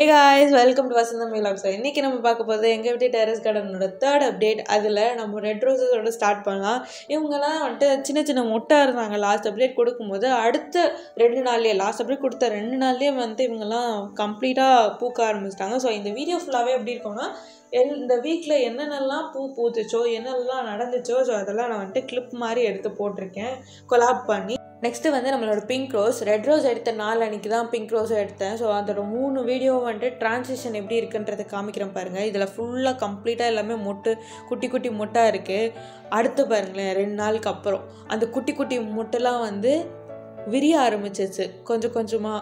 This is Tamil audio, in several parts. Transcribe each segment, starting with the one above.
hey guys welcome to Vasantham மீலாக் சார் இன்றைக்கி நம்ம பார்க்க போகிறது எங்கள் வீட்டு டெரஸ் கார்டனோட தேர்ட் அப்டேட் அதில் நம்ம ரெட் ரோஸஸோட ஸ்டார்ட் பண்ணலாம் இவங்கெல்லாம் வந்துட்டு சின்ன சின்ன மொட்டை இருந்தாங்க லாஸ்ட் அப்டேட் கொடுக்கும்போது அடுத்த ரெண்டு நாள்லேயே லாஸ்ட் அப்டேட் கொடுத்த ரெண்டு நாள்லேயே வந்து இவங்கெல்லாம் கம்ப்ளீட்டாக பூக்க ஆரம்பிச்சிட்டாங்க ஸோ இந்த வீடியோ ஃபுல்லாகவே எப்படி இருக்கும்னா எல் இந்த வீக்கில் என்னென்னலாம் பூ பூத்துச்சோ என்னென்னலாம் நடந்துச்சோ ஸோ அதெல்லாம் நான் வந்துட்டு கிளிப் மாதிரி எடுத்து போட்டிருக்கேன் கொலாப் பண்ணி நெக்ஸ்ட்டு வந்து நம்மளோட பிங்க் ரோஸ் ரெட் ரோஸ் எடுத்த நாள் அன்றைக்கி தான் பிங்க் ரோஸ் எடுத்தேன் ஸோ அதோட மூணு வீடியோ வந்துட்டு ட்ரான்சிஷன் எப்படி இருக்குன்றதை காமிக்கிறேன் பாருங்கள் இதில் ஃபுல்லாக கம்ப்ளீட்டாக எல்லாமே மொட்டு குட்டி குட்டி மொட்டாக இருக்குது அடுத்து பாருங்களேன் ரெண்டு நாளுக்கு அப்புறம் அந்த குட்டி குட்டி மொட்டெல்லாம் வந்து விரிய ஆரம்பிச்சிச்சு கொஞ்சம் கொஞ்சமாக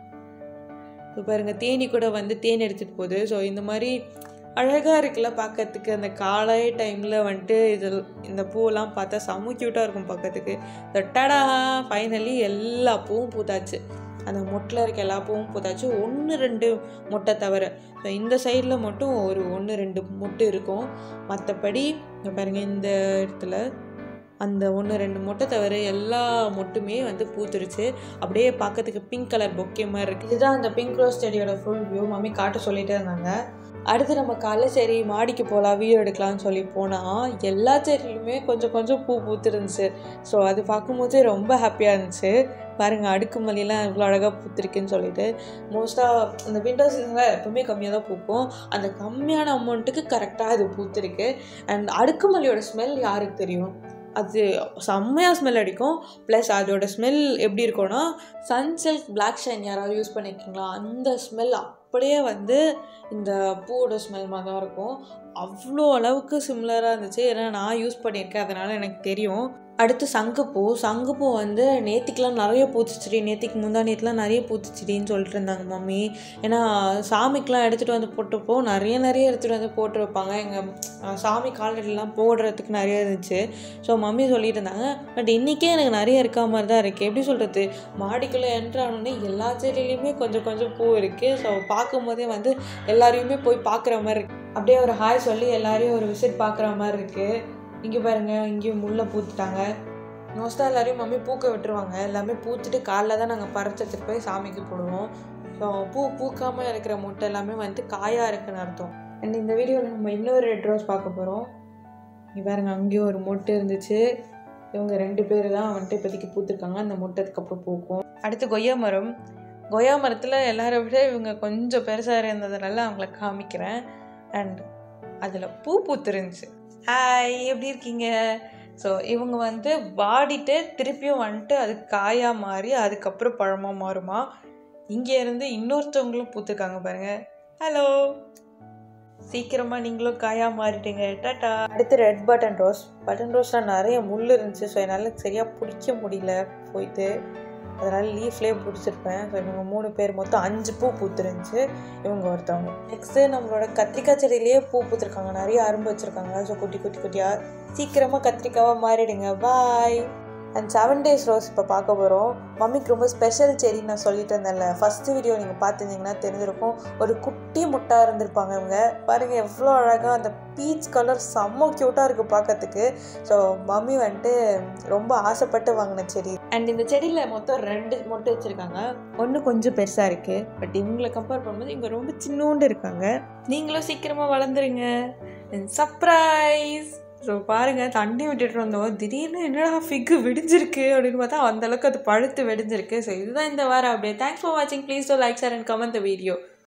இப்போ பாருங்கள் தேனி கூட வந்து தேன் எடுத்துகிட்டு போகுது ஸோ இந்த மாதிரி அழகாக இருக்குல்ல பார்க்கறதுக்கு அந்த காலை டைமில் வந்துட்டு இது இந்த பூவெல்லாம் பார்த்தா செம்ம க்யூட்டாக இருக்கும் பார்க்கறதுக்கு இந்த டடா ஃபைனலி எல்லா பூவும் பூத்தாச்சு அந்த மொட்டில் இருக்க எல்லா பூவும் பூத்தாச்சு ஒன்று ரெண்டு மொட்டை தவிர ஸோ இந்த சைடில் மட்டும் ஒரு ஒன்று ரெண்டு மொட்டு இருக்கும் மற்றபடி இங்க பாருங்க இந்த இடத்துல அந்த ஒன்று ரெண்டு மொட்டை தவிர எல்லா மொட்டுமே வந்து பூத்துருச்சு அப்படியே பார்க்கறதுக்கு பிங்க் கலர் பொக்கே மாதிரி இருக்குது இதுதான் அந்த பிங்க் ரோஸ் செடியோட ஃபுல் வியூ மம்மி காட்ட சொல்லிட்டே இருந்தாங்க அடுத்து நம்ம காலைல சரி மாடிக்கு போகலாம் வீடியோ எடுக்கலாம்னு சொல்லி போனால் எல்லா செடியிலுமே கொஞ்சம் கொஞ்சம் பூ பூத்துருந்துச்சு ஸோ அது பார்க்கும்போது ரொம்ப ஹாப்பியாக இருந்துச்சு பாருங்கள் அடுக்கு மல்லிலாம் இவ்வளோ அழகாக பூத்துருக்குன்னு சொல்லிட்டு மோஸ்ட்டாக இந்த விண்டர் சீசனில் எப்பவுமே கம்மியாக தான் பூக்கும் அந்த கம்மியான அமௌண்ட்டுக்கு கரெக்டாக அது பூத்துருக்கு அண்ட் அடுக்கு மல்லியோட ஸ்மெல் யாருக்கு தெரியும் அது செம்மையாக ஸ்மெல் அடிக்கும் ப்ளஸ் அதோட ஸ்மெல் எப்படி இருக்கும்னா சன்சில்க் பிளாக் ஷைன் யாராவது யூஸ் பண்ணியிருக்கீங்களா அந்த ஸ்மெல் அப்படியே வந்து இந்த பூவோட ஸ்மெல் மாதிரி தான் இருக்கும் அவ்வளோ அளவுக்கு சிமிலராக இருந்துச்சு ஏன்னா நான் யூஸ் பண்ணியிருக்கேன் அதனால் எனக்கு தெரியும் அடுத்து சங்குப்பூ சங்குப்பூ வந்து நேத்திக்கெலாம் நிறைய பூத்துச்சிடி நேத்திக்கு முந்தா நேற்றுலாம் நிறைய பூத்துச்சிடின்னு சொல்லிட்டு இருந்தாங்க மம்மி ஏன்னா சாமிக்கெலாம் எடுத்துகிட்டு வந்து போட்டப்போ நிறைய நிறைய எடுத்துகிட்டு வந்து போட்டு வைப்பாங்க எங்கள் சாமி காலடிலாம் போடுறதுக்கு நிறைய இருந்துச்சு ஸோ மம்மி சொல்லிட்டு இருந்தாங்க பட் இன்றைக்கே எனக்கு நிறைய இருக்க மாதிரி தான் இருக்குது எப்படி சொல்கிறது மாடிக்குள்ளே என்ட்ரானோடனே எல்லா செடியிலையுமே கொஞ்சம் கொஞ்சம் பூ இருக்குது ஸோ பார்க்கும்போதே வந்து எல்லாரையுமே போய் பார்க்குற மாதிரி இருக்கு அப்படியே ஒரு ஹாய் சொல்லி எல்லாரையும் ஒரு விசிட் பார்க்குற மாதிரி இருக்குது இங்கே பாருங்கள் இங்கேயும் முள்ளை பூத்துட்டாங்க மோஸ்ட்டாக எல்லாரையும் மம்மி பூக்க விட்டுருவாங்க எல்லாமே பூத்துட்டு காலைல தான் நாங்கள் பறிச்சதுக்கு போய் சாமிக்கு போடுவோம் ஸோ பூ பூக்காமல் இருக்கிற முட்டை எல்லாமே வந்து காயாக இருக்குன்னு அர்த்தம் அண்ட் இந்த வீடியோவில் நம்ம இன்னொரு ரெட் ரோஸ் பார்க்க போகிறோம் இங்கே பாருங்க அங்கேயும் ஒரு மொட்டை இருந்துச்சு இவங்க ரெண்டு பேர் தான் வந்துட்டு இப்போதைக்கு பூத்துருக்காங்க அந்த மொட்டத்துக்கு அப்புறம் பூக்கும் அடுத்து கொய்யா மரம் கொய்யா மரத்தில் எல்லாரை விட இவங்க கொஞ்சம் பெருசாக இருந்ததுனால அவங்கள காமிக்கிறேன் அண்ட் அதில் பூ பூத்துருந்துச்சு ஹாய் எப்படி இருக்கீங்க ஸோ இவங்க வந்து வாடிட்டு திருப்பியும் வந்துட்டு அது காயாக மாறி அதுக்கப்புறம் பழமாக மாறுமா இங்கே இருந்து இன்னொருத்தவங்களும் பூத்துருக்காங்க பாருங்கள் ஹலோ சீக்கிரமாக நீங்களும் காயாக மாறிட்டீங்க டாட்டா அடுத்து ரெட் பட்டன் ரோஸ் பட்டன் ரோஸில் நிறைய முள் இருந்துச்சு ஸோ என்னால் சரியாக பிடிக்க முடியல போயிட்டு அதனால் லீஃப்லேயே பிடிச்சிருப்பேன் ஸோ இவங்க மூணு பேர் மொத்தம் அஞ்சு பூ பூத்துருந்துச்சு இவங்க ஒருத்தவங்க நெக்ஸ்ட்டு நம்மளோட கத்திரிக்காய் செடியிலேயே பூ பூத்துருக்காங்க நிறைய அரும்பு வச்சுருக்காங்க ஸோ குட்டி குட்டி குட்டியாக சீக்கிரமாக கத்திரிக்காவாக மாறிடுங்க bye and seven days rose இப்போ பார்க்க போகிறோம் மம்மிக்கு ரொம்ப ஸ்பெஷல் செடி நான் சொல்லிட்டு இருந்தேன்ல ஃபஸ்ட்டு வீடியோ நீங்கள் பார்த்துருந்தீங்கன்னா தெரிஞ்சிருக்கும் ஒரு குட்டி முட்டாக இருந்திருப்பாங்க இவங்க பாருங்கள் எவ்வளோ அழகாக அந்த பீச் கலர் செம்ம க்யூட்டாக இருக்குது பார்க்கறதுக்கு ஸோ மம்மி வந்துட்டு ரொம்ப ஆசைப்பட்டு வாங்கின செடி அண்ட் இந்த செடியில் மொத்தம் ரெண்டு மொட்டை வச்சுருக்காங்க ஒன்று கொஞ்சம் பெருசாக இருக்குது பட் இவங்களை கம்பேர் பண்ணும்போது இவங்க ரொம்ப சின்னோண்டு இருக்காங்க நீங்களும் சீக்கிரமாக வளர்ந்துருங்க சர்ப்ரைஸ் ஸோ பாருங்கள் தண்ணி விட்டுட்டு வந்தோம் திடீர்னு என்னடா ஃபிக்கு வெடிஞ்சிருக்கு அப்படின்னு பார்த்தா அந்தளவுக்கு அது பழுத்து வெடிஞ்சிருக்கு ஸோ இதுதான் இந்த வாரம் அப்படியே தேங்க்ஸ் ஃபார் வாட்சிங் please to like share and comment the video